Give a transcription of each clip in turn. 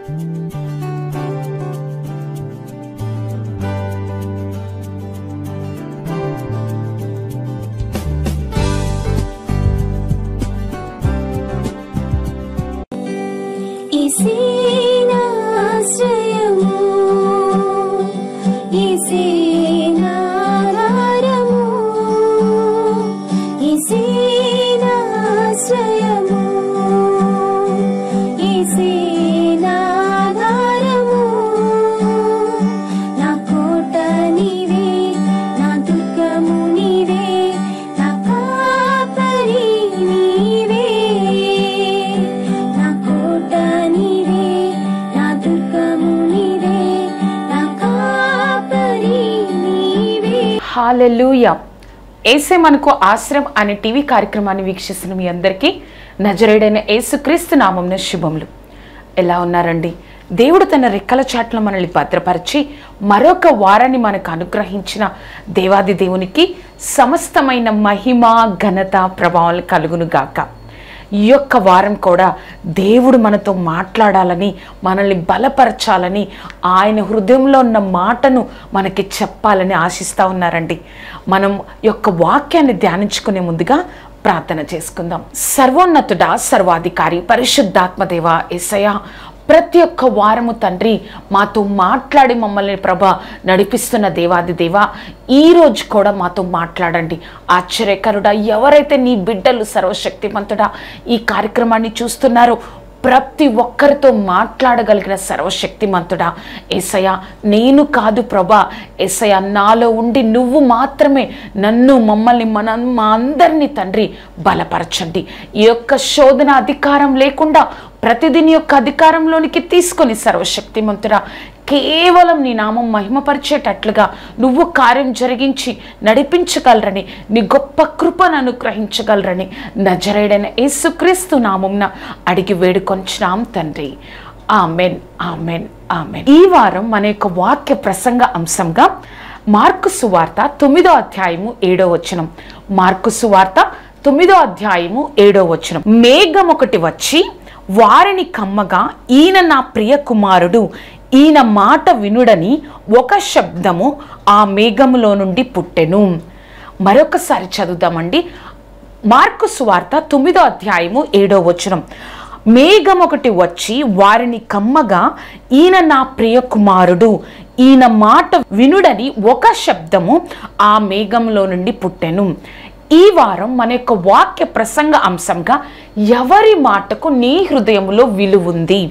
ఇసేనాశ్రయము ఇసేనాధారము ఇసేనాశ్రయము ఇసేనాధారము నా కోట నీవే నా దుర్గము నీవే నా కాపరి నీవే నా కోట నీవే నా దుర్గము నీవే నా కాపరి నీవే హాలెలూయ ఏసే మనకు ఆశ్రయం అనే టీవీ కార్యక్రమాన్ని వీక్షిస్తున్న మీ అందరికీ నజరేడైన యేసుక్రీస్తు నామంన శుభములు ఎలా ఉన్నారండి దేవుడు తన రెక్కల చాట్ల మనల్ని భద్రపరిచి మరొక వారాన్ని మనకు అనుగ్రహించిన దేవాది దేవునికి సమస్తమైన మహిమ ఘనత ప్రభావాలు కలుగును గాక ఈ యొక్క వారం కూడా దేవుడు మనతో మాట్లాడాలని మనల్ని బలపరచాలని ఆయన హృదయంలో ఉన్న మాటను మనకి చెప్పాలని ఆశిస్తూ ఉన్నారండి మనం ఈ యొక్క వాక్యాన్ని ధ్యానించుకునే ముందుగా ప్రార్థన చేసుకుందాం సర్వోన్నతుడా సర్వాధికారి పరిశుద్ధాత్మదేవ ఎసయ ప్రతి ఒక్క వారము తండ్రి మాతో మాట్లాడి మమ్మల్ని ప్రభ నడిపిస్తున్న దేవాది దేవ ఈ రోజు కూడా మాతో మాట్లాడండి ఆశ్చర్యకరుడా ఎవరైతే నీ బిడ్డలు సర్వశక్తిమంతుడా ఈ కార్యక్రమాన్ని చూస్తున్నారో ప్రతి ఒక్కరితో మాట్లాడగలిగిన సర్వశక్తిమంతుడా ఏసయ నేను కాదు ప్రభా ఏసయ నాలో ఉండి నువ్వు మాత్రమే నన్ను మమ్మల్ని మన మా అందరినీ తండ్రి బలపరచండి ఈ యొక్క శోధన అధికారం లేకుండా ప్రతిదిని యొక్క అధికారంలోనికి తీసుకొని సర్వశక్తిమంతుడా కేవలం నీ నామం మహిమపరిచేటట్లుగా నువ్వు కార్యం జరిగించి నడిపించగలరని నీ గొప్ప కృపను అనుగ్రహించగలరని నజరేడైన యేసుక్రీస్తు నామంన అడిగి వేడుకొంచున్నాం తండ్రి ఆమెన్ ఆమెన్ ఆమెన్ ఈ వారం మన యొక్క వాక్య ప్రసంగ అంశంగా మార్కు సువార్త తొమ్మిదో అధ్యాయము ఏడో వచనం మార్కు సువార్త తొమ్మిదో అధ్యాయము ఏడో వచనం మేఘం ఒకటి వచ్చి వారిని కమ్మగా ఈయన నా ప్రియ కుమారుడు ఈయన మాట వినుడని ఒక శబ్దము ఆ మేఘములో నుండి పుట్టెను మరొకసారి చదువుదామండి మార్కు సువార్త తొమ్మిదో అధ్యాయము ఏడో వచనం మేఘం ఒకటి వచ్చి వారిని కమ్మగా ఈయన నా ప్రియ కుమారుడు ఈయన మాట వినుడని ఒక శబ్దము ఆ మేఘంలో నుండి పుట్టెను ఈ వారం మన యొక్క వాక్య ప్రసంగ అంశంగా ఎవరి మాటకు నీ హృదయంలో విలువుంది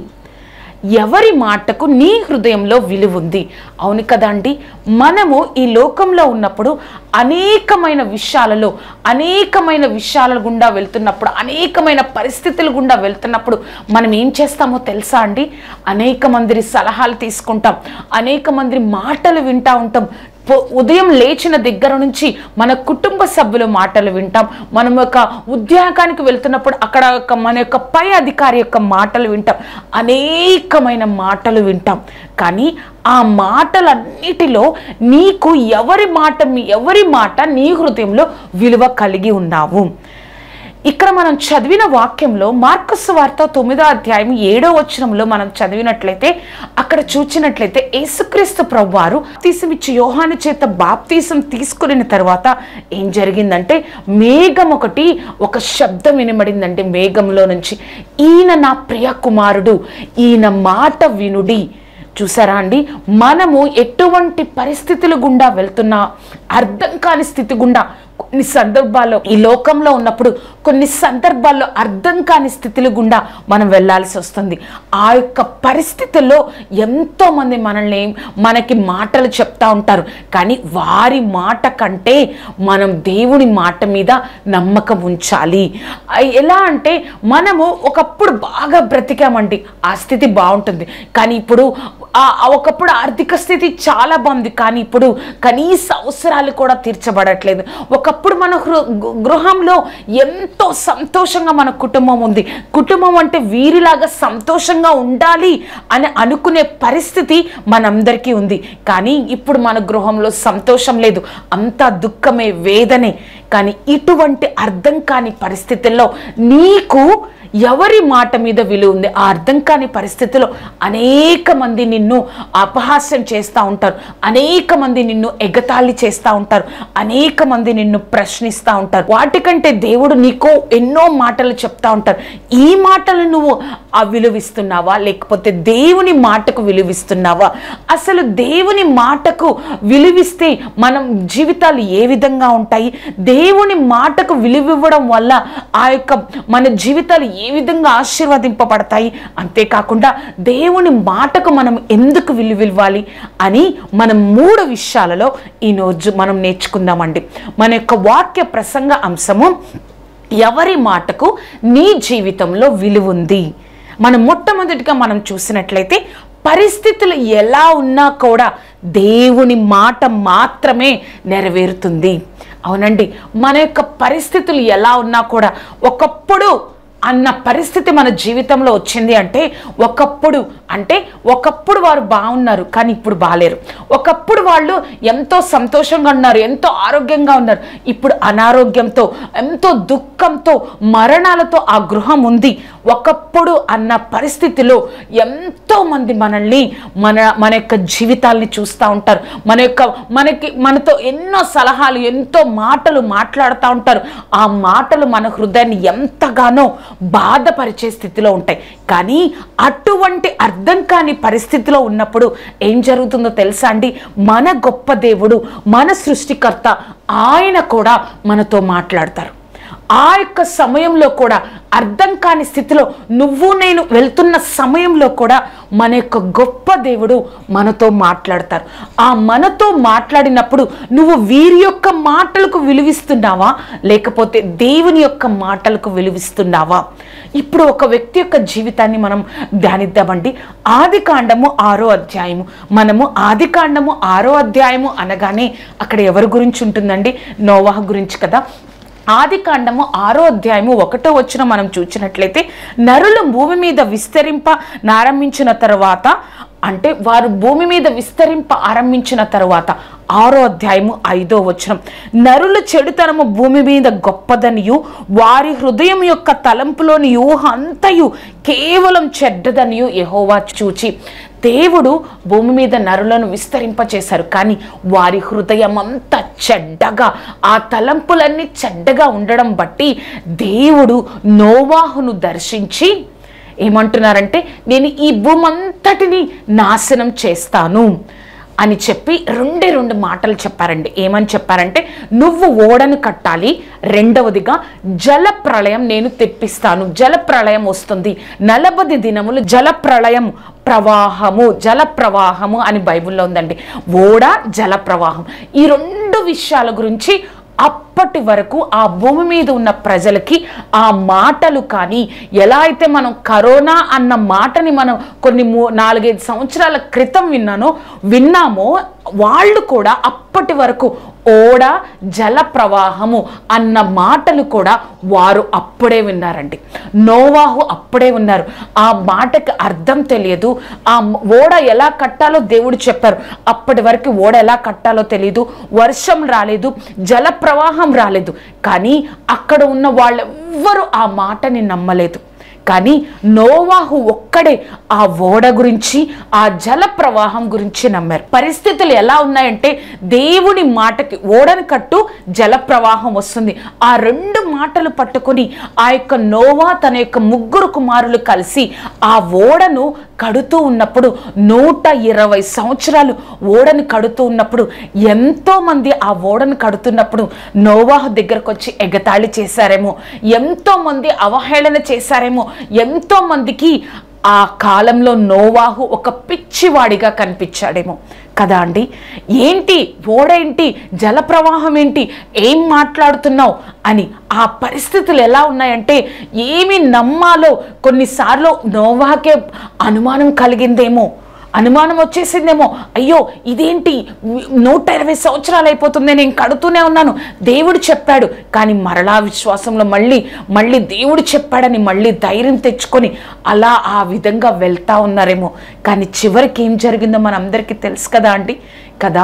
ఎవరి మాటకు నీ హృదయంలో విలువుంది అవును కదండి మనము ఈ లోకంలో ఉన్నప్పుడు అనేకమైన విషయాలలో అనేకమైన విషయాల గుండా వెళ్తున్నప్పుడు అనేకమైన పరిస్థితుల గుండా వెళ్తున్నప్పుడు మనం ఏం చేస్తామో తెలుసా అండి అనేక మంది సలహాలు తీసుకుంటాం అనేక మంది మాటలు వింటా ఉంటాం పొ- ఉదయం లేచిన దగ్గర నుంచి మన కుటుంబ సభ్యుల మాటలు వింటాం మనం ఒక ఉద్యోగానికి వెళ్తున్నప్పుడు అక్కడ ఒక మన యొక్క పై అధికారి యొక్క మాటలు వింటాం అనేకమైన మాటలు వింటాం కానీ ఆ మాటలన్నిటిలో నీకు ఎవరి మాట మీ- ఎవరి మాట నీ హృదయంలో విలువ కలిగి ఉన్నావు ఇక్కడ మనం చదివిన వాక్యంలో మార్కస్ వార్త తొమ్మిదో అధ్యాయం ఏడో వచనంలో మనం చదివినట్లయితే అక్కడ చూచినట్లయితే యేసుక్రీస్తు ప్రభువారు బాప్తీసం ఇచ్చి యోహాను చేత బాప్తీసం తీసుకున్న తర్వాత ఏం జరిగిందంటే మేఘం ఒకటి ఒక శబ్దం వినబడిందంటే మేఘంలో నుంచి ఈయన నా ప్రియ కుమారుడు ఈయన మాట వినుడి చూసారా అండి మనము ఎటువంటి పరిస్థితుల గుండా వెళ్తున్నా అర్థం కాని స్థితి గుండా కొన్ని సందర్భాల్లో ఈ లోకంలో ఉన్నప్పుడు కొన్ని సందర్భాల్లో అర్థం కాని స్థితుల గుండా మనం వెళ్ళాల్సి వస్తుంది ఆ యొక్క పరిస్థితుల్లో ఎంతో మంది మనల్ని మనకి మాటలు చెప్తా ఉంటారు కానీ వారి మాట కంటే మనం దేవుని మాట మీద నమ్మకం ఉంచాలి ఆ, ఎలా అంటే మనము ఒకప్పుడు బాగా బ్రతికామండి ఆ స్థితి బాగుంటుంది కానీ ఇప్పుడు ఆ ఆ ఒకప్పుడు ఆర్థిక స్థితి చాలా బాగుంది కానీ ఇప్పుడు కనీస అవసరాలు కూడా తీర్చబడట్లేదు ఒకప్పుడు మన హృ- గృ- గృహంలో ఎంతో సంతోషంగా మన కుటుంబం ఉంది కుటుంబం అంటే వీరిలాగా సంతోషంగా ఉండాలి అని అనుకునే పరిస్థితి మనందరికీ ఉంది కానీ ఇప్పుడు మన గృహంలో సంతోషం లేదు అంతా దుఃఖమే వేదనే కానీ ఇటువంటి అర్థం కాని పరిస్థితుల్లో నీకు ఎవరి మాట మీద విలువ ఉంది ఆ అర్థం కాని పరిస్థితిలో అనేక మంది నిన్ను అపహాస్యం చేస్తూ ఉంటారు అనేక మంది నిన్ను ఎగతాళి చేస్తూ ఉంటారు అనేక మంది నిన్ను ప్రశ్నిస్తూ ఉంటారు వాటికంటే దేవుడు నీకు ఎన్నో మాటలు చెప్తా ఉంటారు ఈ మాటలు నువ్వు ఆ విలువిస్తున్నావా లేకపోతే దేవుని మాటకు విలువిస్తున్నావా అసలు దేవుని మాటకు విలువిస్తే మనం జీవితాలు ఏ విధంగా ఉంటాయి దేవుని మాటకు విలువివ్వడం వల్ల ఆ యొక్క మన జీవితాలు ఏ విధంగా ఆశీర్వదింపబడతాయి అంతేకాకుండా దేవుని మాటకు మనం ఎందుకు విలువివ్వాలి అని మనం మూడు విషయాలలో ఈరోజు మనం నేర్చుకుందామండి మన యొక్క వాక్య ప్రసంగ అంశము ఎవరి మాటకు నీ జీవితంలో విలువ ఉంది మనం మొట్టమొదటిగా మనం చూసినట్లయితే పరిస్థితులు ఎలా ఉన్నా కూడా దేవుని మాట మాత్రమే నెరవేరుతుంది అవునండి మన యొక్క పరిస్థితులు ఎలా ఉన్నా కూడా ఒకప్పుడు అన్న పరిస్థితి మన జీవితంలో వచ్చింది అంటే ఒకప్పుడు అంటే ఒకప్పుడు వారు బాగున్నారు కానీ ఇప్పుడు బాగాలేరు ఒకప్పుడు వాళ్ళు ఎంతో సంతోషంగా ఉన్నారు ఎంతో ఆరోగ్యంగా ఉన్నారు ఇప్పుడు అనారోగ్యంతో ఎంతో దుఃఖంతో మరణాలతో ఆ గృహం ఉంది ఒకప్పుడు అన్న పరిస్థితిలో ఎంతో మంది మనల్ని మన మన యొక్క జీవితాల్ని చూస్తూ ఉంటారు మన యొక్క మనకి మనతో ఎన్నో సలహాలు ఎంతో మాటలు మాట్లాడుతూ ఉంటారు ఆ మాటలు మన హృదయాన్ని ఎంతగానో బాధపరిచే స్థితిలో ఉంటాయి కానీ అటువంటి అర్థం కాని పరిస్థితిలో ఉన్నప్పుడు ఏం జరుగుతుందో తెలుసా అండి మన గొప్ప దేవుడు మన సృష్టికర్త ఆయన కూడా మనతో మాట్లాడతారు ఆ యొక్క సమయంలో కూడా అర్థం కాని స్థితిలో నువ్వు నేను వెళ్తున్న సమయంలో కూడా మన యొక్క గొప్ప దేవుడు మనతో మాట్లాడతారు ఆ మనతో మాట్లాడినప్పుడు నువ్వు వీరి యొక్క మాటలకు విలువిస్తున్నావా లేకపోతే దేవుని యొక్క మాటలకు విలువిస్తున్నావా ఇప్పుడు ఒక వ్యక్తి యొక్క జీవితాన్ని మనం ధ్యానిద్దామండి ఆది కాండము ఆరో అధ్యాయము మనము ఆది కాండము ఆరో అధ్యాయము అనగానే అక్కడ ఎవరి గురించి ఉంటుందండి నోవాహ గురించి కదా ఆది కాండము ఆరో అధ్యాయము ఒకటో వచ్చిన మనం చూసినట్లయితే నరులు భూమి మీద విస్తరింప నారంభించిన తర్వాత అంటే వారు భూమి మీద విస్తరింప ఆరంభించిన తరువాత ఆరో అధ్యాయము ఐదో వచనం నరుల చెడుతనము భూమి మీద గొప్పదనియు వారి హృదయం యొక్క తలంపులోని యూహ అంతయు కేవలం చెడ్డదనియు యెహోవా చూచి దేవుడు భూమి మీద నరులను విస్తరింపచేశారు కానీ వారి హృదయం అంతా చెడ్డగా ఆ తలంపులన్నీ చెడ్డగా ఉండడం బట్టి దేవుడు నోవాహును దర్శించి ఏమంటున్నారంటే నేను ఈ భూమంతటిని నాశనం చేస్తాను అని చెప్పి రెండే రెండు మాటలు చెప్పారండి ఏమని చెప్పారంటే నువ్వు ఓడను కట్టాలి రెండవదిగా జల ప్రళయం నేను తెప్పిస్తాను జల ప్రళయం వస్తుంది నలభై దినములు జల ప్రళయం ప్రవాహము జల ప్రవాహము అని బైబిల్లో ఉందండి ఓడ జల ప్రవాహం ఈ రెండు విషయాల గురించి అప్పటి వరకు ఆ భూమి మీద ఉన్న ప్రజలకి ఆ మాటలు కానీ ఎలా అయితే మనం కరోనా అన్న మాటని మనం కొన్ని మూ నాలుగైదు సంవత్సరాల క్రితం విన్నానో విన్నామో వాళ్ళు కూడా అప్పటి వరకు ఓడ జల ప్రవాహము అన్న మాటలు కూడా వారు అప్పుడే విన్నారండి నోవాహు అప్పుడే ఉన్నారు ఆ మాటకి అర్థం తెలియదు ఆ ఓడ ఎలా కట్టాలో దేవుడు చెప్పారు అప్పటి వరకు ఓడ ఎలా కట్టాలో తెలియదు వర్షం రాలేదు జల ప్రవాహం రాలేదు కానీ అక్కడ ఉన్న వాళ్ళెవ్వరూ ఆ మాటని నమ్మలేదు కానీ నోవాహు ఒక్కడే ఆ ఓడ గురించి ఆ జల ప్రవాహం గురించి నమ్మారు పరిస్థితులు ఎలా ఉన్నాయంటే దేవుని మాటకి ఓడను కట్టు జల ప్రవాహం వస్తుంది ఆ రెండు మాటలు పట్టుకొని ఆ యొక్క నోవా తన యొక్క ముగ్గురు కుమారులు కలిసి ఆ ఓడను కడుతూ ఉన్నప్పుడు నూట ఇరవై సంవత్సరాలు ఓడను కడుతూ ఉన్నప్పుడు ఎంతో మంది ఆ ఓడను కడుతున్నప్పుడు నోవాహు దగ్గరకు వచ్చి ఎగతాళి చేశారేమో ఎంతో మంది అవహేళన చేశారేమో ఎంతో మందికి ఆ కాలంలో నోవాహు ఒక పిచ్చివాడిగా కనిపించాడేమో కదా అండి ఏంటి ఓడేంటి జల ప్రవాహం ఏంటి ఏం మాట్లాడుతున్నావు అని ఆ పరిస్థితులు ఎలా ఉన్నాయంటే ఏమి నమ్మాలో కొన్నిసార్లు నోవాకే అనుమానం కలిగిందేమో అనుమానం వచ్చేసిందేమో అయ్యో ఇదేంటి నూట ఇరవై సంవత్సరాలు అయిపోతుంది నేను కడుతూనే ఉన్నాను దేవుడు చెప్పాడు కానీ మరలా విశ్వాసంలో మళ్ళీ మళ్ళీ దేవుడు చెప్పాడని మళ్ళీ ధైర్యం తెచ్చుకొని అలా ఆ విధంగా వెళ్తా ఉన్నారేమో కానీ చివరికి ఏం జరిగిందో మనందరికీ తెలుసు కదా అండి కదా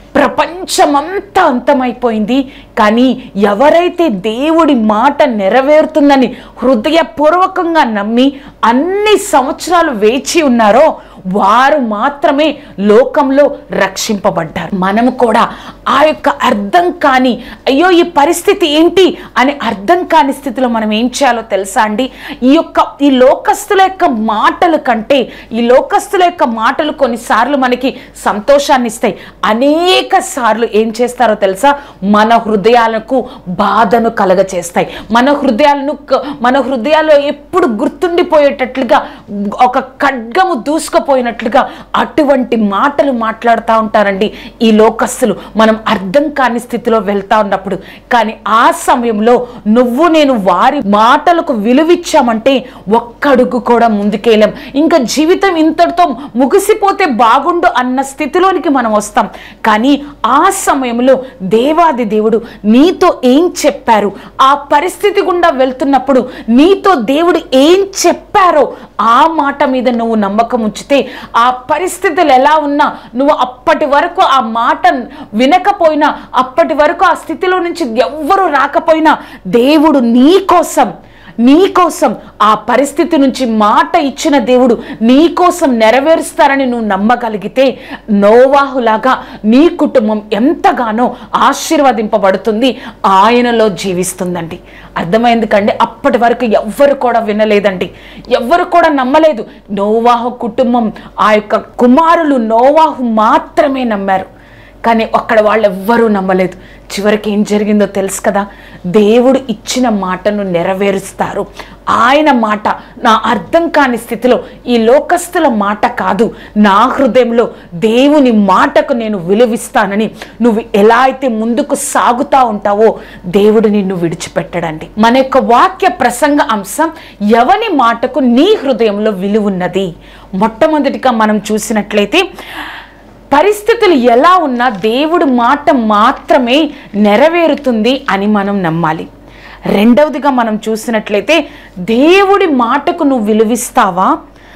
ప్రపంచమంతా అంతమైపోయింది కానీ ఎవరైతే దేవుడి మాట నెరవేరుతుందని హృదయపూర్వకంగా నమ్మి అన్ని సంవత్సరాలు వేచి ఉన్నారో వారు మాత్రమే లోకంలో రక్షింపబడ్డారు మనము కూడా ఆ యొక్క అర్థం కాని అయ్యో ఈ పరిస్థితి ఏంటి అని అర్థం కాని స్థితిలో మనం ఏం చేయాలో తెలుసా అండి ఈ యొక్క ఈ లోకస్తుల యొక్క మాటల కంటే ఈ లోకస్తుల యొక్క మాటలు కొన్నిసార్లు మనకి సంతోషాన్ని ఇస్తాయి అనేక సార్లు ఏం చేస్తారో తెలుసా మన హృదయాలకు బాధను కలగచేస్తాయి మన హృదయాలను క- మన హృదయాల్లో ఎప్పుడు గుర్తుండిపోయేటట్లుగా ఒక ఖడ్గము దూసుకుపోయినట్లుగా అటువంటి మాటలు మాట్లాడుతూ ఉంటారండి ఈ లోకస్తులు మనం అర్థం కాని స్థితిలో వెళ్తా ఉన్నప్పుడు కానీ ఆ సమయంలో నువ్వు నేను వారి మాటలకు విలువిచ్చామంటే ఒక్కడుగు కూడా ముందుకేయలేం ఇంకా జీవితం ఇంతటితో ముగిసిపోతే బాగుండు అన్న స్థితిలోనికి మనం వస్తాం కానీ ఆ సమయంలో దేవాది దేవుడు నీతో ఏం చెప్పారు ఆ పరిస్థితి గుండా వెళ్తున్నప్పుడు నీతో దేవుడు ఏం చెప్పారో ఆ మాట మీద నువ్వు నమ్మకం ఉంచితే ఆ పరిస్థితులు ఎలా ఉన్నా నువ్వు అప్పటి వరకు ఆ మాట వినకపోయినా అప్పటి వరకు ఆ స్థితిలో నుంచి ఎవ్వరు రాకపోయినా దేవుడు నీ కోసం నీ కోసం ఆ పరిస్థితి నుంచి మాట ఇచ్చిన దేవుడు నీ కోసం నెరవేరుస్తారని నువ్వు నమ్మగలిగితే నోవాహులాగా నీ కుటుంబం ఎంతగానో ఆశీర్వదింపబడుతుంది ఆయనలో జీవిస్తుందండి అర్థమైంది కండి అప్పటి వరకు ఎవ్వరు కూడా వినలేదండి ఎవ్వరు కూడా నమ్మలేదు నోవాహు కుటుంబం ఆ యొక్క కుమారులు నోవాహు మాత్రమే నమ్మారు కానీ అక్కడ వాళ్ళు ఎవ్వరూ నమ్మలేదు చివరికి ఏం జరిగిందో తెలుసు కదా దేవుడు ఇచ్చిన మాటను నెరవేరుస్తారు ఆయన మాట నా అర్థం కాని స్థితిలో ఈ లోకస్తుల మాట కాదు నా హృదయంలో దేవుని మాటకు నేను విలువిస్తానని నువ్వు ఎలా అయితే ముందుకు సాగుతా ఉంటావో దేవుడు నిన్ను విడిచిపెట్టడండి మన యొక్క వాక్య ప్రసంగ అంశం ఎవని మాటకు నీ హృదయంలో విలువున్నది మొట్టమొదటిగా మనం చూసినట్లయితే పరిస్థితులు ఎలా ఉన్నా దేవుడి మాట మాత్రమే నెరవేరుతుంది అని మనం నమ్మాలి రెండవదిగా మనం చూసినట్లయితే దేవుడి మాటకు నువ్వు విలువిస్తావా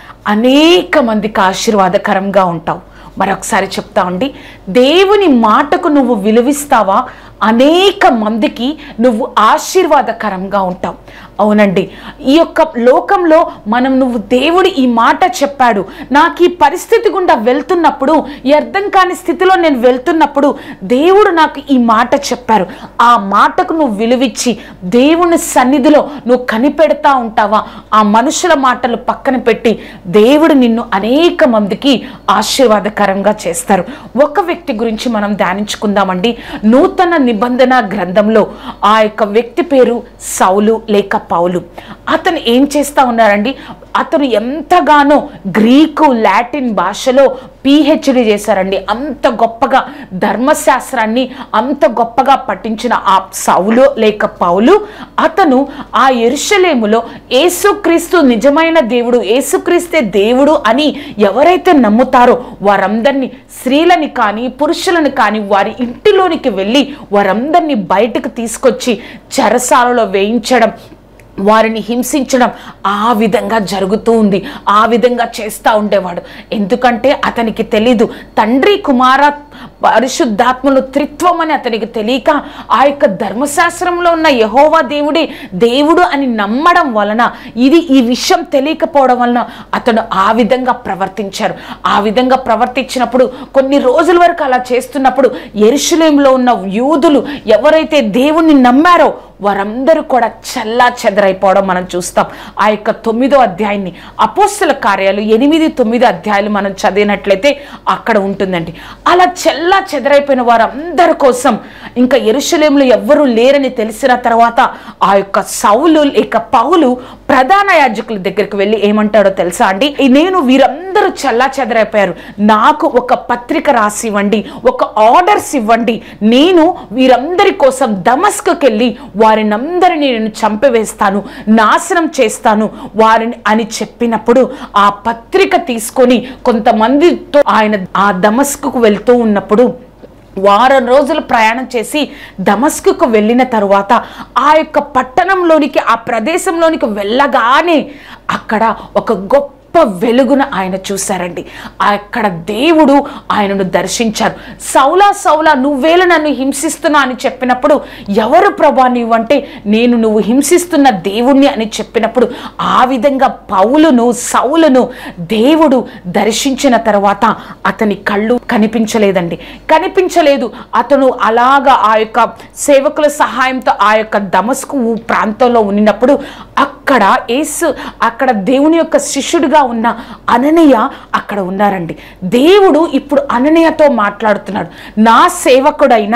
అనేక మందికి ఆశీర్వాదకరంగా ఉంటావు మరొకసారి చెప్తా ఉండి దేవుని మాటకు నువ్వు విలువిస్తావా అనేక మందికి నువ్వు ఆశీర్వాదకరంగా ఉంటావు అవునండి ఈ యొక్క లోకంలో మనం నువ్వు దేవుడు ఈ మాట చెప్పాడు నాకు ఈ పరిస్థితి గుండా వెళ్తున్నప్పుడు ఈ అర్థం కాని స్థితిలో నేను వెళ్తున్నప్పుడు దేవుడు నాకు ఈ మాట చెప్పారు ఆ మాటకు నువ్వు విలువిచ్చి దేవుని సన్నిధిలో నువ్వు కనిపెడతా ఉంటావా ఆ మనుషుల మాటలు పక్కన పెట్టి దేవుడు నిన్ను అనేక మందికి ఆశీర్వాదకరంగా చేస్తారు ఒక వ్యక్తి గురించి మనం ధ్యానించుకుందామండి నూతన నిబంధన గ్రంథంలో ఆ యొక్క వ్యక్తి పేరు సౌలు లేక పౌలు అతను ఏం చేస్తా ఉన్నారండి అతను ఎంతగానో గ్రీకు లాటిన్ భాషలో పిహెచ్డి చేశారండి అంత గొప్పగా ధర్మశాస్త్రాన్ని అంత గొప్పగా పఠించిన ఆ సౌలు లేక పౌలు అతను ఆ ఎరుషలేములో యేసుక్రీస్తు నిజమైన దేవుడు యేసుక్రీస్తే దేవుడు అని ఎవరైతే నమ్ముతారో వారందరినీ స్త్రీలని కానీ పురుషులను కానీ వారి ఇంటిలోనికి వెళ్ళి వారందరినీ బయటకు తీసుకొచ్చి చెరసాలలో వేయించడం వారిని హింసించడం ఆ విధంగా జరుగుతూ ఉంది ఆ విధంగా చేస్తూ ఉండేవాడు ఎందుకంటే అతనికి తెలీదు తండ్రి కుమార పరిశుద్ధాత్మలు త్రిత్వం అని అతనికి తెలియక ఆ యొక్క ధర్మశాస్త్రంలో ఉన్న యహోవా దేవుడే దేవుడు అని నమ్మడం వలన ఇది ఈ విషయం తెలియకపోవడం వలన అతను ఆ విధంగా ప్రవర్తించారు ఆ విధంగా ప్రవర్తించినప్పుడు కొన్ని రోజుల వరకు అలా చేస్తున్నప్పుడు ఎరుషులేంలో ఉన్న యూదులు ఎవరైతే దేవుణ్ణి నమ్మారో వారందరూ కూడా చల్లా చెదరైపోవడం మనం చూస్తాం ఆ యొక్క తొమ్మిదో అధ్యాయాన్ని అపోస్తుల కార్యాలు ఎనిమిది తొమ్మిది అధ్యాయాలు మనం చదివినట్లయితే అక్కడ ఉంటుందండి అలా చెల్ల చల్లా చెదరైపోయిన వారందరి కోసం ఇంకా ఎరుషలేంలో ఎవ్వరూ లేరని తెలిసిన తర్వాత ఆ యొక్క సౌలు లేక పౌలు ప్రధాన యాజకుల దగ్గరికి వెళ్ళి ఏమంటాడో తెలుసా అండి నేను వీరందరూ చల్లా చెదరైపోయారు నాకు ఒక పత్రిక రాసి ఇవ్వండి ఒక ఆర్డర్స్ ఇవ్వండి నేను వీరందరి కోసం దమస్కుకి వెళ్ళి వారిని అందరినీ నేను చంపివేస్తాను నాశనం చేస్తాను వారిని అని చెప్పినప్పుడు ఆ పత్రిక తీసుకొని కొంతమందితో ఆయన ఆ దమస్కుకు వెళ్తూ ఉన్నప్పుడు వారం రోజులు ప్రయాణం చేసి దమస్కుకు వెళ్ళిన తరువాత ఆ యొక్క పట్టణంలోనికి ఆ ప్రదేశంలోనికి వెళ్ళగానే అక్కడ ఒక గొప్ప వెలుగున ఆయన చూశారండి అక్కడ దేవుడు ఆయనను దర్శించారు సౌలా సౌలా నువ్వేళ నన్ను హింసిస్తున్నా అని చెప్పినప్పుడు ఎవరు ప్రభా నీవంటే నేను నువ్వు హింసిస్తున్న దేవుణ్ణి అని చెప్పినప్పుడు ఆ విధంగా పౌలును సౌలును దేవుడు దర్శించిన తర్వాత అతని కళ్ళు కనిపించలేదండి కనిపించలేదు అతను అలాగా ఆ యొక్క సేవకుల సహాయంతో ఆ యొక్క దమస్కు ప్రాంతంలో ఉన్నప్పుడు అక్కడ యేసు అక్కడ దేవుని యొక్క శిష్యుడిగా ఉన్న అననీయ అక్కడ ఉన్నారండి దేవుడు ఇప్పుడు అననీయతో మాట్లాడుతున్నాడు నా సేవకుడైన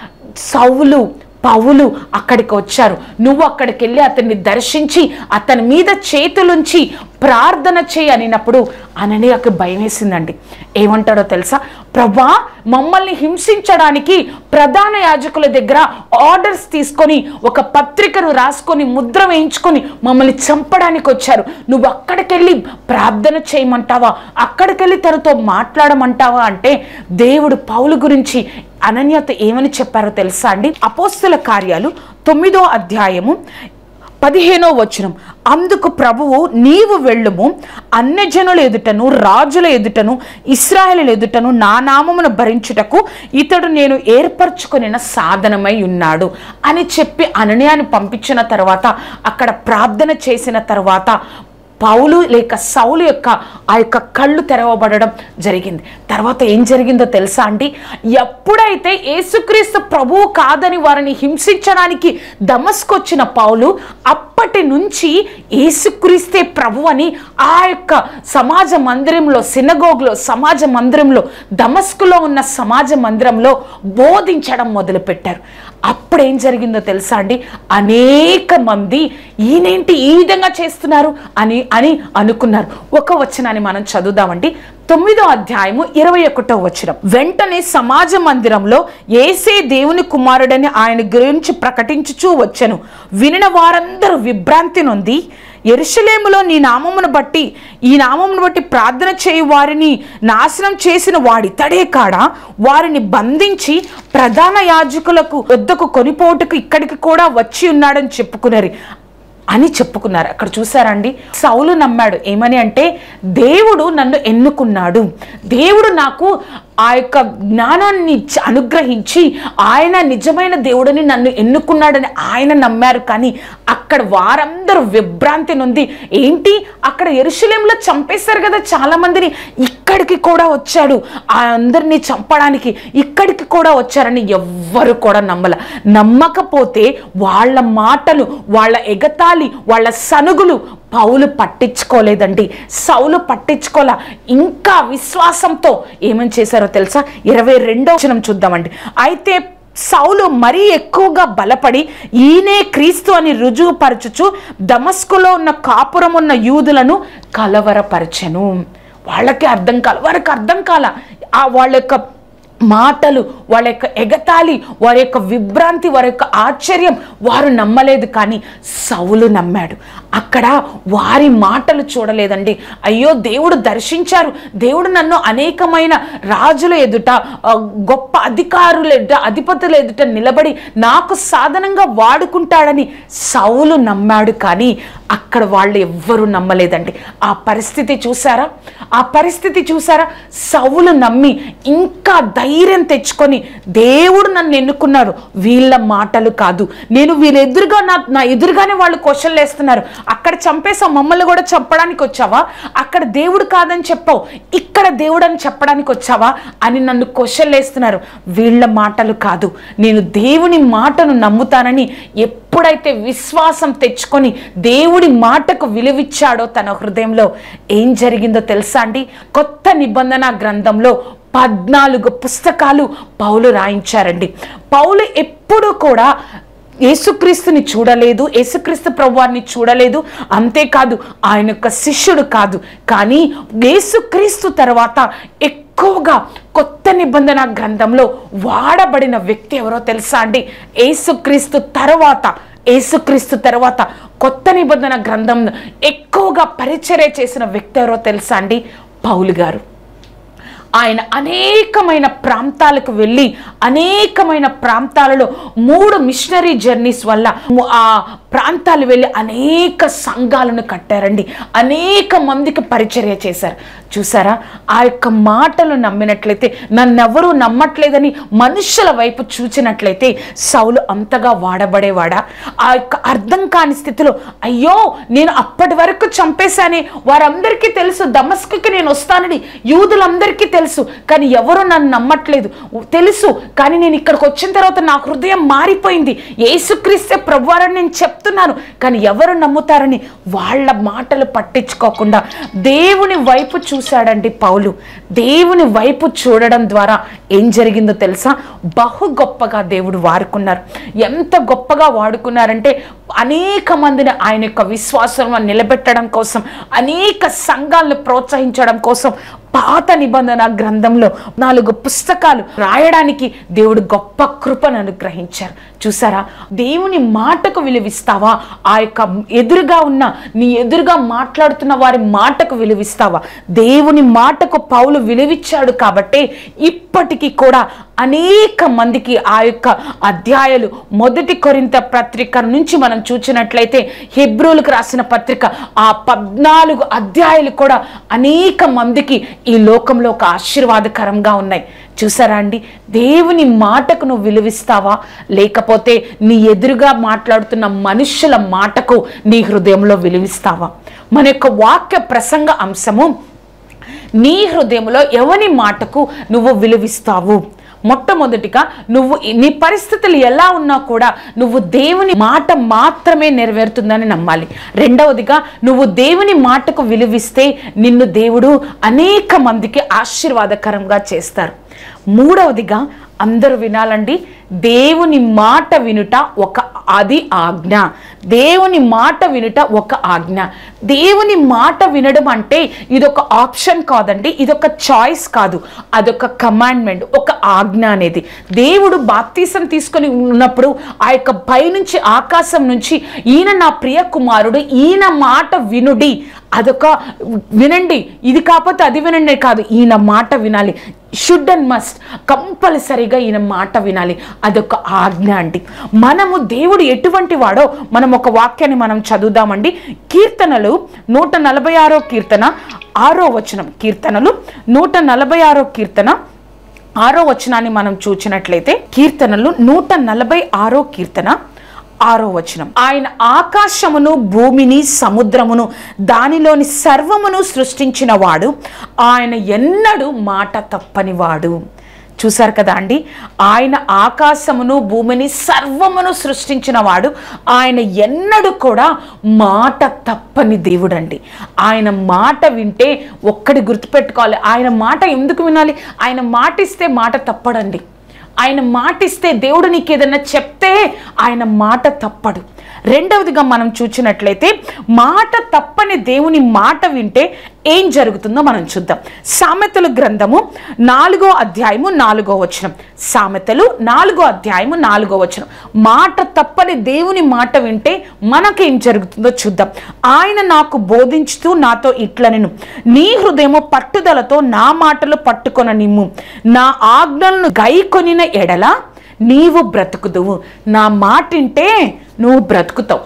సౌలు పౌలు అక్కడికి వచ్చారు నువ్వు అక్కడికి వెళ్ళి అతన్ని దర్శించి అతని మీద చేతులుంచి ప్రార్థన చేయి అనినప్పుడు అననీయకు భయం వేసిందండి ఏమంటాడో తెలుసా ప్రభా మమ్మల్ని హింసించడానికి ప్రధాన యాజకుల దగ్గర ఆర్డర్స్ తీసుకొని ఒక పత్రికను రాసుకొని ముద్ర వేయించుకొని మమ్మల్ని చంపడానికి వచ్చారు నువ్వు అక్కడికెళ్ళి ప్రార్థన చేయమంటావా అక్కడికెళ్ళి తనతో మాట్లాడమంటావా అంటే దేవుడు పౌలు గురించి అనన్యత ఏమని చెప్పారో తెలుసా అండి అపోస్తుల కార్యాలు తొమ్మిదో అధ్యాయము పదిహేనో వచనం అందుకు ప్రభువు నీవు వెళ్ళుము అన్యజనుల ఎదుటను రాజుల ఎదుటను ఇస్రాయేల్ ఎదుటను నా నామమును భరించుటకు ఇతడు నేను ఏర్పరచుకొనిన సాధనమై ఉన్నాడు అని చెప్పి అననయాన్ని పంపించిన తర్వాత అక్కడ ప్రార్థన చేసిన తర్వాత పౌలు లేక సౌలు యొక్క ఆ యొక్క కళ్ళు తెరవబడడం జరిగింది తర్వాత ఏం జరిగిందో తెలుసా అండి ఎప్పుడైతే యేసుక్రీస్తు ప్రభువు కాదని వారిని హింసించడానికి దమస్కొచ్చిన పౌలు అప్పటి నుంచి యేసుక్రీస్తే ప్రభు అని ఆ యొక్క సమాజ మందిరంలో సినగోగ్లో సమాజ మందిరంలో దమస్కులో ఉన్న సమాజ మందిరంలో బోధించడం మొదలుపెట్టారు అప్పుడు ఏం జరిగిందో తెలుసా అండి అనేక మంది ఈయనేంటి ఈ విధంగా చేస్తున్నారు అని అని అనుకున్నారు ఒక వచనాన్ని మనం చదువుదామండి తొమ్మిదో అధ్యాయము ఇరవై ఒకటో వచనం వెంటనే సమాజ మందిరంలో ఏసే దేవుని కుమారుడని ఆయన గురించి ప్రకటించుచూ వచ్చెను వినిన వారందరూ విభ్రాంతి నొంది ఎరుషలేములో నీ నామమును బట్టి ఈ నామమును బట్టి ప్రార్థన చేయు వారిని నాశనం చేసిన వాడితడే కాడ వారిని బంధించి ప్రధాన యాజకులకు వద్దకు కొనిపోటుకు ఇక్కడికి కూడా వచ్చి ఉన్నాడని చెప్పుకున్నారు అని చెప్పుకున్నారు అక్కడ చూసారండి సౌలు నమ్మాడు ఏమని అంటే దేవుడు నన్ను ఎన్నుకున్నాడు దేవుడు నాకు ఆ యొక్క జ్ఞానాన్ని ఇచ్చి అనుగ్రహించి ఆయన నిజమైన దేవుడిని నన్ను ఎన్నుకున్నాడని ఆయన నమ్మారు కానీ అక్కడ వారందరూ విభ్రాంతి నొంది ఏంటి అక్కడ ఎరుశలేంలో చంపేశారు కదా చాలా మందిని ఇక్కడికి కూడా వచ్చాడు ఆ అందరినీ చంపడానికి ఇక్కడికి కూడా వచ్చారని ఎవ్వరు కూడా నమ్మల నమ్మకపోతే వాళ్ళ మాటలు వాళ్ళ ఎగతాళి వాళ్ళ సనుగులు పౌలు పట్టించుకోలేదండి సౌలు పట్టించుకోలే ఇంకా విశ్వాసంతో ఏమని చేశారో తెలుసా ఇరవై రెండో వచనం చూద్దామండి అయితే సౌలు మరీ ఎక్కువగా బలపడి ఈయనే క్రీస్తు అని రుజువుపరచుచు దమస్కులో ఉన్న కాపురం ఉన్న యూదులను కలవరపరచెను వాళ్ళకి అర్థం కాల వారికి అర్థం కాల ఆ వాళ్ళ యొక్క మాటలు వాళ్ళ యొక్క ఎగతాళి వారి యొక్క విభ్రాంతి వారి యొక్క ఆశ్చర్యం వారు నమ్మలేదు కానీ సౌలు నమ్మాడు అక్కడ వారి మాటలు చూడలేదండి అయ్యో దేవుడు దర్శించారు దేవుడు నన్ను అనేకమైన రాజుల ఎదుట ఆ, గొప్ప అధికారుల ఎదుట అధిపతుల ఎదుట నిలబడి నాకు సాధనంగా వాడుకుంటాడని సౌలు నమ్మాడు కానీ అక్కడ వాళ్ళు ఎవ్వరూ నమ్మలేదండి ఆ పరిస్థితి చూసారా ఆ పరిస్థితి చూసారా సౌలు నమ్మి ఇంకా ధైర్యం తెచ్చుకొని దేవుడు నన్ను ఎన్నుకున్నాడు వీళ్ళ మాటలు కాదు నేను వీళ్ళ ఎదురుగా నా నా ఎదురుగానే వాళ్ళు క్వశ్చన్లు వేస్తున్నారు అక్కడ చంపేసావు మమ్మల్ని కూడా చంపడానికి వచ్చావా అక్కడ దేవుడు కాదని చెప్పావు ఇక్కడ దేవుడు అని చెప్పడానికి వచ్చావా అని నన్ను క్వశ్చన్లు వేస్తున్నారు వీళ్ళ మాటలు కాదు నేను దేవుని మాటను నమ్ముతానని ఎప్పుడైతే విశ్వాసం తెచ్చుకొని దేవుడి మాటకు విలువిచ్చాడో తన హృదయంలో ఏం జరిగిందో తెలుసా అండి కొత్త నిబంధన గ్రంథంలో పద్నాలుగు పుస్తకాలు పౌలు రాయించారండి పౌలు ఎప్పుడూ కూడా యేసుక్రీస్తుని చూడలేదు యేసుక్రీస్తు ప్రభువారిని చూడలేదు అంతేకాదు ఆయన యొక్క శిష్యుడు కాదు కానీ యేసుక్రీస్తు తర్వాత ఎక్కువగా కొత్త నిబంధన గ్రంథంలో వాడబడిన వ్యక్తి ఎవరో తెలుసా అండి యేసుక్రీస్తు తర్వాత యేసుక్రీస్తు తర్వాత కొత్త నిబంధన గ్రంథం ఎక్కువగా పరిచర్య చేసిన వ్యక్తి ఎవరో తెలుసా అండి పౌలు గారు ఆయన అనేకమైన ప్రాంతాలకు వెళ్ళి అనేకమైన ప్రాంతాలలో మూడు మిషనరీ జర్నీస్ వల్ల ము- ఆ ప్రాంతాలు వెళ్ళి అనేక సంఘాలను కట్టారండి అనేక మందికి పరిచర్య చేశారు చూసారా ఆ యొక్క మాటలు నమ్మినట్లయితే నన్నెవరూ నమ్మట్లేదని మనుషుల వైపు చూచినట్లయితే సౌలు అంతగా వాడబడేవాడా ఆ యొక్క అర్థం కాని స్థితిలో అయ్యో నేను అప్పటి వరకు చంపేశానే వారందరికీ తెలుసు దమస్కుకి నేను వస్తానని యూదులందరికీ తెలుసు కానీ ఎవరు నన్ను నమ్మట్లేదు తెలుసు కానీ నేను ఇక్కడికి వచ్చిన తర్వాత నా హృదయం మారిపోయింది యేసుక్రీస్తే ప్రభువారని నేను చెప్తున్నాను కానీ ఎవరు నమ్ముతారని వాళ్ళ మాటలు పట్టించుకోకుండా దేవుని వైపు చూశాడండి పౌలు దేవుని వైపు చూడడం ద్వారా ఏం జరిగిందో తెలుసా బహు గొప్పగా దేవుడు వాడుకున్నారు ఎంత గొప్పగా వాడుకున్నారంటే అనేక మందిని ఆయన యొక్క విశ్వాసంలో నిలబెట్టడం కోసం అనేక సంఘాలను ప్రోత్సహించడం కోసం పాత నిబంధన గ్రంథంలో నాలుగు పుస్తకాలు రాయడానికి దేవుడు గొప్ప కృపను అనుగ్రహించారు చూసారా దేవుని మాటకు విలువిస్తావా ఆ యొక్క ఎదురుగా ఉన్న నీ ఎదురుగా మాట్లాడుతున్న వారి మాటకు విలువిస్తావా దేవుని మాటకు పౌలు విలువిచ్చాడు కాబట్టి ఇప్పటికీ కూడా అనేక మందికి ఆ యొక్క అధ్యాయాలు మొదటి కొరింత పత్రిక నుంచి మనం చూసినట్లయితే హెబ్రోలకు రాసిన పత్రిక ఆ పద్నాలుగు అధ్యాయాలు కూడా అనేక మందికి ఈ లోకంలో ఒక ఆశీర్వాదకరంగా ఉన్నాయి చూసారా అండి దేవుని మాటకు నువ్వు విలువిస్తావా లేకపోతే నీ ఎదురుగా మాట్లాడుతున్న మనుషుల మాటకు నీ హృదయంలో విలువిస్తావా మన యొక్క వాక్య ప్రసంగ అంశము నీ హృదయంలో ఎవని మాటకు నువ్వు విలువిస్తావు మొట్టమొదటిగా నువ్వు ఈ- నీ పరిస్థితులు ఎలా ఉన్నా కూడా నువ్వు దేవుని మాట మాత్రమే నెరవేరుతుందని నమ్మాలి రెండవదిగా నువ్వు దేవుని మాటకు విలువిస్తే నిన్ను దేవుడు అనేక మందికి ఆశీర్వాదకరంగా చేస్తారు మూడవదిగా అందరూ వినాలండి దేవుని మాట వినుట ఒక అది ఆజ్ఞ దేవుని మాట వినుట ఒక ఆజ్ఞ దేవుని మాట వినడం అంటే ఇదొక ఆప్షన్ కాదండి ఇదొక చాయిస్ కాదు అదొక కమాండ్మెంట్ ఒక ఆజ్ఞ అనేది దేవుడు బాప్తీసం తీసుకొని ఉన్నప్పుడు ఆ యొక్క పైనుంచి ఆకాశం నుంచి ఈయన నా ప్రియ కుమారుడు ఈయన మాట వినుడి అదొక వినండి ఇది కాకపోతే అది వినండి కాదు ఈయన మాట వినాలి షుడ్ అండ్ మస్ట్ కంపల్సరీగా ఈయన మాట వినాలి అదొక ఆజ్ఞ అండి మనము దేవుడు ఎటువంటి వాడో మనం ఒక వాక్యాన్ని మనం చదువుదామండి కీర్తనలు నూట నలభై ఆరో కీర్తన ఆరో వచనం కీర్తనలు నూట నలభై ఆరో కీర్తన ఆరో వచనాన్ని మనం చూచినట్లయితే కీర్తనలు నూట నలభై ఆరో కీర్తన ఆరో వచనం ఆయన ఆకాశమును భూమిని సముద్రమును దానిలోని సర్వమును సృష్టించిన వాడు ఆయన ఎన్నడూ మాట తప్పనివాడు చూశారు కదా అండి ఆయన ఆకాశమును భూమిని సర్వమును సృష్టించిన వాడు ఆయన ఎన్నడూ కూడా మాట తప్పని దేవుడండి ఆయన మాట వింటే ఒక్కడి గుర్తుపెట్టుకోవాలి ఆయన మాట ఎందుకు వినాలి ఆయన మాట ఇస్తే మాట తప్పడండి ఆయన మాట ఇస్తే దేవుడు నీకు ఏదైనా చెప్తే ఆయన మాట తప్పడు రెండవదిగా మనం చూచినట్లయితే మాట తప్పని దేవుని మాట వింటే ఏం జరుగుతుందో మనం చూద్దాం సామెతలు గ్రంథము నాలుగో అధ్యాయము నాలుగో వచనం సామెతలు నాలుగో అధ్యాయము నాలుగో వచనం మాట తప్పని దేవుని మాట వింటే మనకేం జరుగుతుందో చూద్దాం ఆయన నాకు బోధించుతూ నాతో ఇట్లనెను నీ హృదయము పట్టుదలతో నా మాటలు పట్టుకొన నిమ్ము నా ఆజ్ఞలను గైకొనిన ఎడల నీవు బ్రతుకుదువు నా మాటింటే నువ్వు బ్రతుకుతావు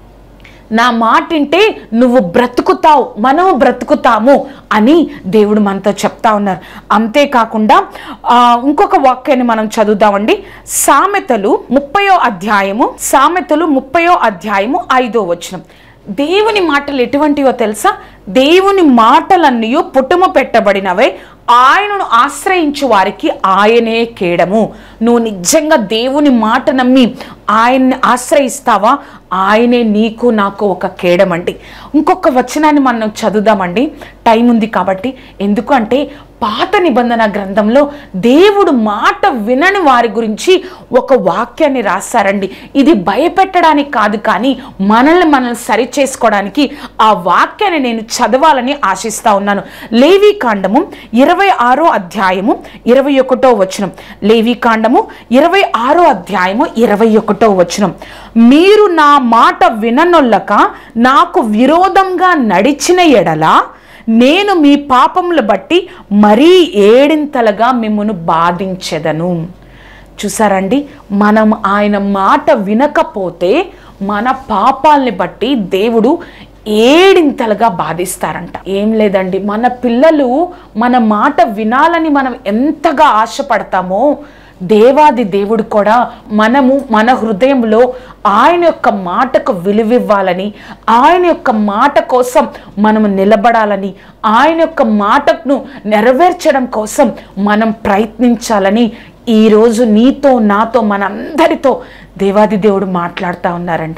నా మాటింటే నువ్వు బ్రతుకుతావు మనము బ్రతుకుతాము అని దేవుడు మనతో చెప్తా ఉన్నారు అంతేకాకుండా ఆ, ఇంకొక వాక్యాన్ని మనం చదువుదామండి సామెతలు ముప్పయో అధ్యాయము సామెతలు ముప్పయో అధ్యాయము ఐదో వచనం దేవుని మాటలు ఎటువంటివో తెలుసా దేవుని మాటలన్నీ పుట్టుమ పెట్టబడినవే ఆయనను ఆశ్రయించు వారికి ఆయనే కేడము నువ్వు నిజంగా దేవుని మాట నమ్మి ఆయన్ని ఆశ్రయిస్తావా ఆయనే నీకు నాకు ఒక కేడమండి ఇంకొక వచనాన్ని మనం చదువుదామండి టైం ఉంది కాబట్టి ఎందుకంటే పాత నిబంధన గ్రంథంలో దేవుడు మాట వినని వారి గురించి ఒక వాక్యాన్ని రాశారండి ఇది భయపెట్టడానికి కాదు కానీ మనల్ని మనల్ని సరి చేసుకోవడానికి ఆ వాక్యాన్ని నేను చదవాలని ఆశిస్తా ఉన్నాను లేవి కాండము ఇరవై ఆరో అధ్యాయము ఇరవై ఒకటో వచనం లేవి కాండము ఇరవై ఆరో అధ్యాయము ఇరవై ఒకటో వచనం మీరు నా మాట విననొల్లక నాకు విరోధంగా నడిచిన ఎడల నేను మీ పాపములు బట్టి మరీ ఏడింతలుగా మిమ్మను బాధించెదను చూసారండి మనం ఆయన మాట వినకపోతే మన పాపాల్ని బట్టి దేవుడు ఏడింతలుగా బాధిస్తారంట ఏం లేదండి మన పిల్లలు మన మాట వినాలని మనం ఎంతగా ఆశపడతామో దేవాది దేవుడు కూడా మనము మన హృదయంలో ఆయన యొక్క మాటకు విలువివ్వాలని ఆయన యొక్క మాట కోసం మనము నిలబడాలని ఆయన యొక్క మాటను నెరవేర్చడం కోసం మనం ప్రయత్నించాలని ఈరోజు నీతో నాతో మనందరితో దేవాది దేవుడు మాట్లాడుతూ ఉన్నారండి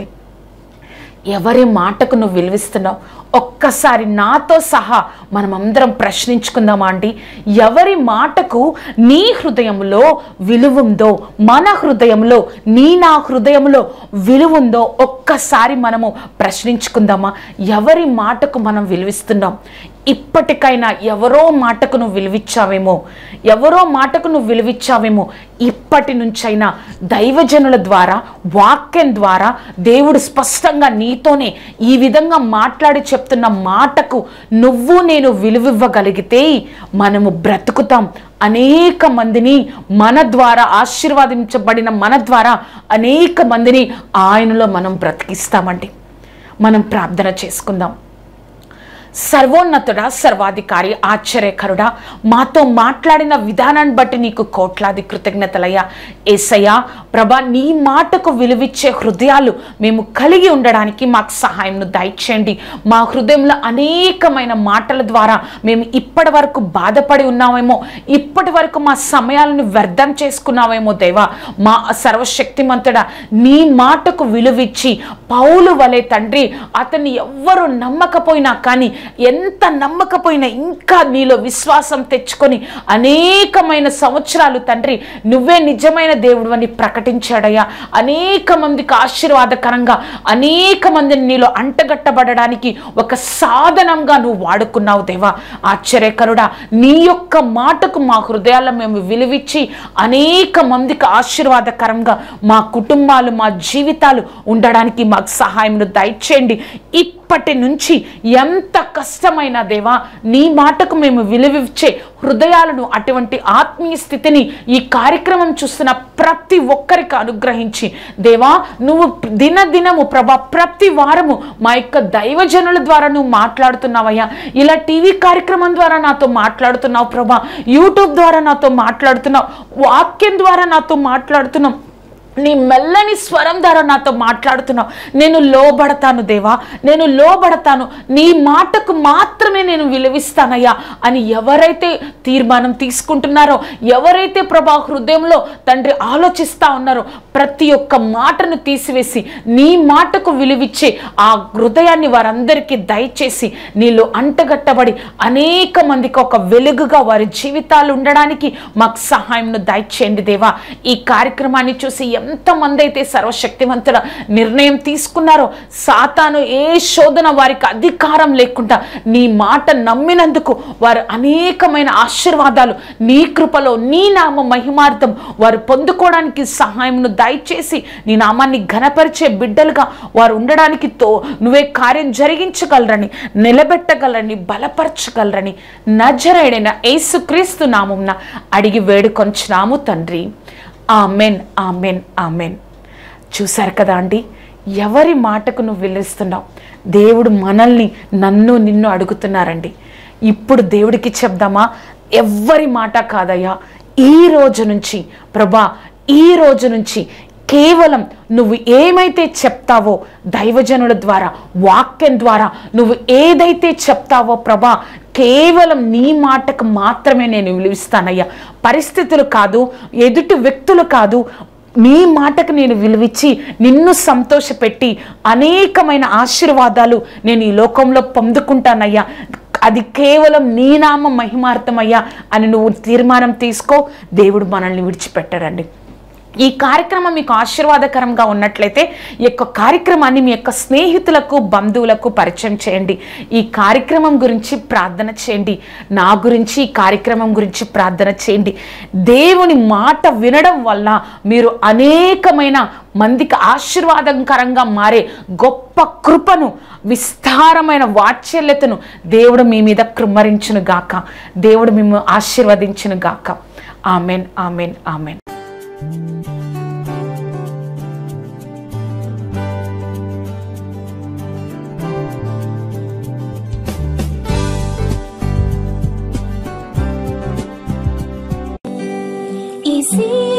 ఎవరి మాటకు నువ్వు విలువిస్తున్నావు ఒక్కసారి నాతో సహా మనం అందరం ప్రశ్నించుకుందామా అండి ఎవరి మాటకు నీ హృదయంలో విలువుందో మన హృదయంలో నీ నా హృదయంలో విలువుందో ఒక్కసారి మనము ప్రశ్నించుకుందామా ఎవరి మాటకు మనం విలువిస్తున్నాం ఇప్పటికైనా ఎవరో మాటకు నువ్వు విలువిచ్చావేమో ఎవరో మాటకు నువ్వు విలువిచ్చావేమో ఇప్పటి నుంచైనా దైవజనుల ద్వారా వాక్యం ద్వారా దేవుడు స్పష్టంగా నీతోనే ఈ విధంగా మాట్లాడి చెప్తున్న మాటకు నువ్వు నేను విలువివ్వగలిగితే మనము బ్రతుకుతాం అనేక మందిని మన ద్వారా ఆశీర్వాదించబడిన మన ద్వారా అనేక మందిని ఆయనలో మనం బ్రతికిస్తామండి మనం ప్రార్థన చేసుకుందాం సర్వోన్నతుడా సర్వాధికారి ఆశ్చర్యకరుడా మాతో మాట్లాడిన విధానాన్ని బట్టి నీకు కోట్లాది కృతజ్ఞతలయ్యా ఏసయ్యా ప్రభా నీ మాటకు విలువిచ్చే హృదయాలు మేము కలిగి ఉండడానికి మాకు సహాయంను దయచేయండి మా హృదయంలో అనేకమైన మాటల ద్వారా మేము ఇప్పటి వరకు బాధపడి ఉన్నామేమో ఇప్పటి వరకు మా సమయాలను వ్యర్థం చేసుకున్నామేమో దేవా మా సర్వశక్తిమంతుడా నీ మాటకు విలువిచ్చి పౌలు వలె తండ్రి అతన్ని ఎవ్వరు నమ్మకపోయినా కానీ ఎంత నమ్మకపోయినా ఇంకా నీలో విశ్వాసం తెచ్చుకొని అనేకమైన సంవత్సరాలు తండ్రి నువ్వే నిజమైన దేవుడు అని ప్రకటించాడయ్యా అనేక మందికి ఆశీర్వాదకరంగా అనేక మందిని నీలో అంటగట్టబడడానికి ఒక సాధనంగా నువ్వు వాడుకున్నావు దేవా ఆశ్చర్యకరుడా నీ యొక్క మాటకు మా హృదయాల్లో మేము విలువిచ్చి అనేక మందికి ఆశీర్వాదకరంగా మా కుటుంబాలు మా జీవితాలు ఉండడానికి మాకు సహాయం దయచేయండి ఇప్పటి నుంచి ఎంత కష్టమైన దేవా నీ మాటకు మేము విలువిచ్చే హృదయాలను అటువంటి ఆత్మీయ స్థితిని ఈ కార్యక్రమం చూస్తున్న ప్రతి ఒక్కరికి అనుగ్రహించి దేవా నువ్వు దినదినము ప్రభా ప్రతి వారము మా యొక్క దైవజనుల ద్వారా నువ్వు మాట్లాడుతున్నావయ్యా ఇలా టీవీ కార్యక్రమం ద్వారా నాతో మాట్లాడుతున్నావు ప్రభా యూట్యూబ్ ద్వారా నాతో మాట్లాడుతున్నావు వాక్యం ద్వారా నాతో మాట్లాడుతున్నావు నీ మెల్లని స్వరం ద్వారా నాతో మాట్లాడుతున్నావు నేను లోబడతాను దేవా నేను లోబడతాను నీ మాటకు మాత్రమే నేను విలువిస్తానయ్యా అని ఎవరైతే తీర్మానం తీసుకుంటున్నారో ఎవరైతే ప్రభా హృదయంలో తండ్రి ఆలోచిస్తా ఉన్నారో ప్రతి ఒక్క మాటను తీసివేసి నీ మాటకు విలువిచ్చే ఆ హృదయాన్ని వారందరికీ దయచేసి నీలో అంటగట్టబడి అనేక మందికి ఒక వెలుగుగా వారి జీవితాలు ఉండడానికి మాకు సహాయంను దయచేయండి దేవా ఈ కార్యక్రమాన్ని చూసి ఎంతమంది అయితే సర్వశక్తివంతుల నిర్ణయం తీసుకున్నారో సాతాను ఏ శోధన వారికి అధికారం లేకుండా నీ మాట నమ్మినందుకు వారు అనేకమైన ఆశీర్వాదాలు నీ కృపలో నీ నామ మహిమార్థం వారు పొందుకోవడానికి సహాయంను దయచేసి నీ నామాన్ని ఘనపరిచే బిడ్డలుగా వారు ఉండడానికి తో నువ్వే కార్యం జరిగించగలరని నిలబెట్టగలరని బలపరచగలరని నజరేడైన యేసుక్రీస్తు నామంన అడిగి వేడుకొంచున్నాము తండ్రి ఆమెన్ ఆమెన్ ఆమెన్ చూశారు కదా అండి ఎవరి మాటకు నువ్వు విలుస్తున్నావు దేవుడు మనల్ని నన్ను నిన్ను అడుగుతున్నారండి ఇప్పుడు దేవుడికి చెప్దామా ఎవ్వరి మాట కాదయ్యా ఈ రోజు నుంచి ప్రభా ఈ రోజు నుంచి కేవలం నువ్వు ఏమైతే చెప్తావో దైవజనుల ద్వారా వాక్యం ద్వారా నువ్వు ఏదైతే చెప్తావో ప్రభా కేవలం నీ మాటకు మాత్రమే నేను విలువిస్తానయ్యా పరిస్థితులు కాదు ఎదుటి వ్యక్తులు కాదు నీ మాటకు నేను విలువిచ్చి నిన్ను సంతోషపెట్టి అనేకమైన ఆశీర్వాదాలు నేను ఈ లోకంలో పొందుకుంటానయ్యా అది కేవలం నీ నామ మహిమార్థమయ్యా అని నువ్వు తీర్మానం తీసుకో దేవుడు మనల్ని విడిచిపెట్టరండి ఈ కార్యక్రమం మీకు ఆశీర్వాదకరంగా ఉన్నట్లయితే ఈ యొక్క కార్యక్రమాన్ని మీ యొక్క స్నేహితులకు బంధువులకు పరిచయం చేయండి ఈ కార్యక్రమం గురించి ప్రార్థన చేయండి నా గురించి ఈ కార్యక్రమం గురించి ప్రార్థన చేయండి దేవుని మాట వినడం వల్ల మీరు అనేకమైన మందికి ఆశీర్వాదకరంగా మారే గొప్ప కృపను విస్తారమైన వాత్సల్యతను దేవుడు మీ మీద కృమ్మరించును గాక దేవుడు మేము ఆశీర్వదించును గాక ఆమెన్ ఆమెన్ ఆమెన్ ఇసే